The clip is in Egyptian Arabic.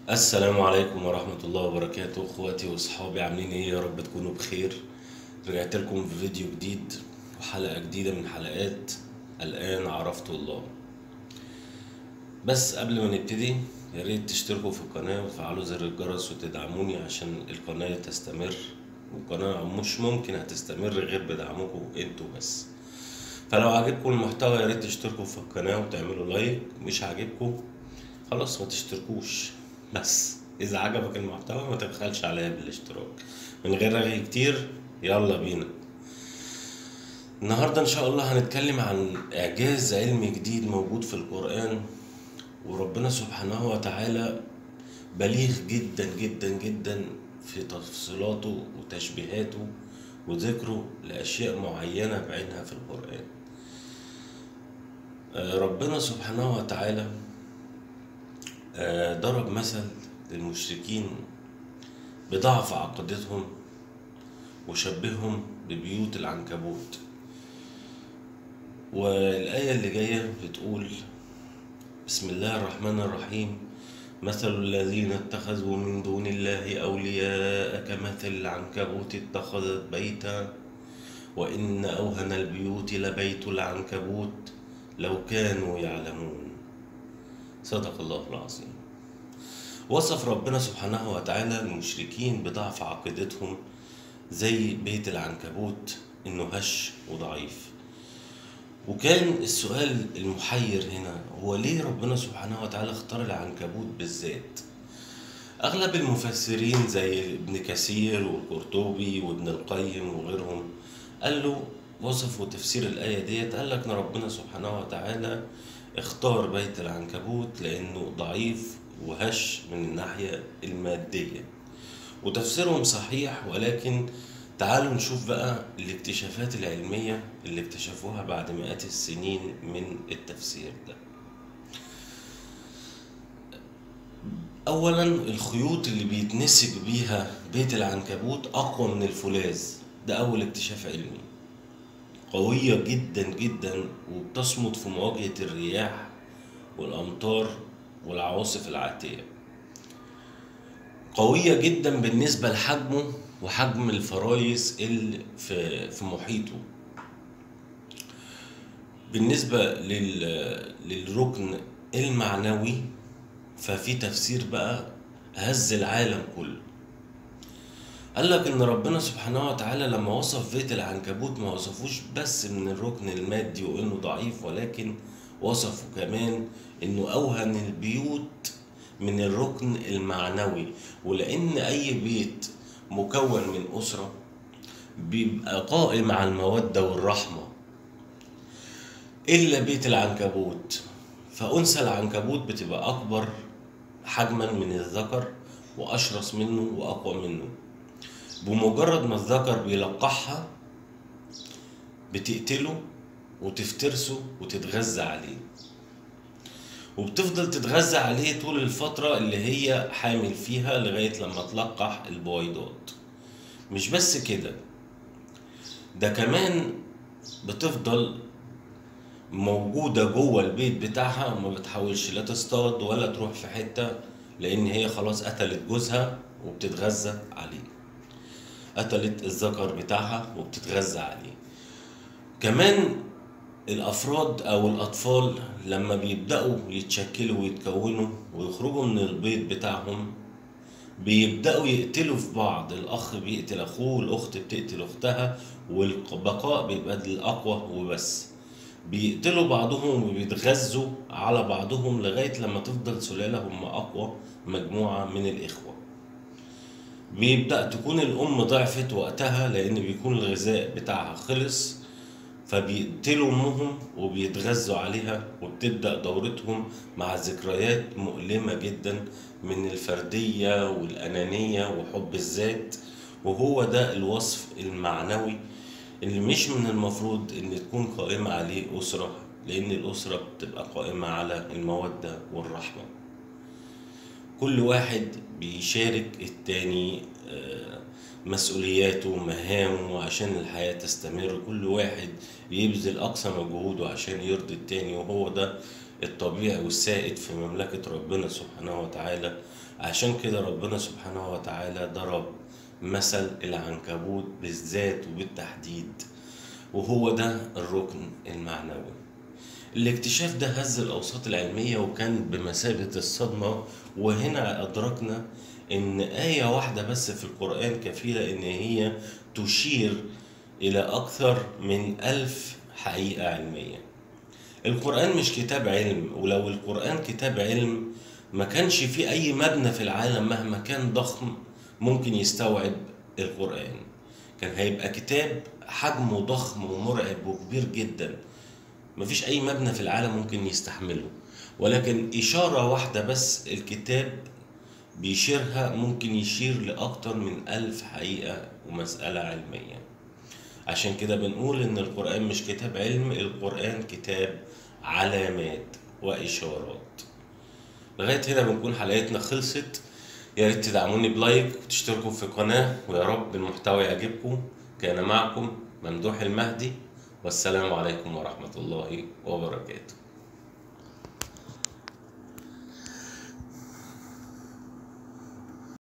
السلام عليكم ورحمة الله وبركاته اخواتي واصحابي عاملين ايه يا رب تكونوا بخير رجعت لكم في فيديو جديد وحلقة جديدة من حلقات الآن عرفت الله بس قبل ما نبتدي يا ريت تشتركوا في القناة وتفعلوا زر الجرس وتدعموني عشان القناة تستمر والقناة مش ممكن هتستمر غير بدعمكم انتوا بس فلو عجبكم المحتوى يا ريت تشتركوا في القناة وتعملوا لايك مش عاجبكم خلاص ما تشتركوش بس اذا عجبك المحتوى ما تبخلش عليا بالاشتراك من غير رغي كتير يلا بينا النهاردة ان شاء الله هنتكلم عن اعجاز علمي جديد موجود في القرآن وربنا سبحانه وتعالى بليغ جدا جدا جدا في تفصيلاته وتشبيهاته وذكره لأشياء معينة بعينها في القرآن آه، ربنا سبحانه وتعالى آه، ضرب مثل للمشركين بضعف عقيدتهم وشبههم ببيوت العنكبوت والآية اللي جاية بتقول بسم الله الرحمن الرحيم مثل الذين اتخذوا من دون الله أولياء كمثل العنكبوت اتخذت بيتا وإن أوهن البيوت لبيت العنكبوت لو كانوا يعلمون صدق الله العظيم وصف ربنا سبحانه وتعالى المشركين بضعف عقيدتهم زي بيت العنكبوت انه هش وضعيف وكان السؤال المحير هنا هو ليه ربنا سبحانه وتعالى اختار العنكبوت بالذات اغلب المفسرين زي ابن كثير والقرطبي وابن القيم وغيرهم قالوا وصفوا تفسير الآية ديت قال لك ان ربنا سبحانه وتعالى اختار بيت العنكبوت لأنه ضعيف وهش من الناحية المادية وتفسيرهم صحيح ولكن تعالوا نشوف بقى الاكتشافات العلمية اللي اكتشفوها بعد مئات السنين من التفسير ده أولا الخيوط اللي بيتنسج بيها بيت العنكبوت أقوى من الفولاذ ده أول اكتشاف علمي قوية جدا جدا وبتصمد في مواجهة الرياح والأمطار والعواصف العاتية قوية جدا بالنسبة لحجمه وحجم الفرايس اللي في في محيطه بالنسبة لل للركن المعنوي ففي تفسير بقى هز العالم كله قال لك ان ربنا سبحانه وتعالى لما وصف بيت العنكبوت ما وصفوش بس من الركن المادي وانه ضعيف ولكن وصفه كمان انه اوهن البيوت من الركن المعنوي ولان اي بيت مكون من اسره بيبقى قائم على الموده والرحمه الا بيت العنكبوت فانثى العنكبوت بتبقى اكبر حجما من الذكر واشرس منه واقوى منه بمجرد ما الذكر بيلقحها بتقتله وتفترسه وتتغذى عليه وبتفضل تتغذى عليه طول الفترة اللي هي حامل فيها لغاية لما تلقح البويضات مش بس كده ده كمان بتفضل موجودة جوه البيت بتاعها وما بتحاولش لا تصطاد ولا تروح في حتة لأن هي خلاص قتلت جوزها وبتتغذى عليه قتلت الذكر بتاعها وبتتغذى عليه كمان الافراد او الاطفال لما بيبداوا يتشكلوا ويتكونوا ويخرجوا من البيض بتاعهم بيبداوا يقتلوا في بعض الاخ بيقتل اخوه الاخت بتقتل اختها والبقاء بيبقى للاقوى وبس بيقتلوا بعضهم وبيتغذوا على بعضهم لغايه لما تفضل سلاله هم اقوى مجموعه من الاخوه بيبدأ تكون الأم ضعفت وقتها لأن بيكون الغذاء بتاعها خلص فبيقتلوا أمهم وبيتغذوا عليها وبتبدأ دورتهم مع ذكريات مؤلمة جدا من الفردية والأنانية وحب الذات وهو ده الوصف المعنوي اللي مش من المفروض إن تكون قائمة عليه أسرة لأن الأسرة بتبقى قائمة على المودة والرحمة كل واحد بيشارك التاني آه، مسؤولياته مهامه عشان الحياة تستمر كل واحد بيبذل أقصى مجهوده عشان يرضي التاني وهو ده الطبيعي والسائد في مملكة ربنا سبحانه وتعالى عشان كده ربنا سبحانه وتعالى ضرب مثل العنكبوت بالذات وبالتحديد وهو ده الركن المعنوي الاكتشاف ده هز الأوساط العلمية وكان بمثابة الصدمة وهنا أدركنا إن آية واحدة بس في القرآن كفيلة إن هي تشير إلى أكثر من ألف حقيقة علمية القرآن مش كتاب علم ولو القرآن كتاب علم ما كانش في أي مبنى في العالم مهما كان ضخم ممكن يستوعب القرآن كان هيبقى كتاب حجمه ضخم ومرعب وكبير جدا مفيش أي مبنى في العالم ممكن يستحمله ولكن إشارة واحدة بس الكتاب بيشيرها ممكن يشير لأكتر من ألف حقيقة ومسألة علمية عشان كده بنقول إن القرآن مش كتاب علم القرآن كتاب علامات وإشارات لغاية هنا بنكون حلقتنا خلصت يا ريت تدعموني بلايك وتشتركوا في القناة ويا رب المحتوى يعجبكم كان معكم ممدوح المهدي والسلام عليكم ورحمة الله وبركاته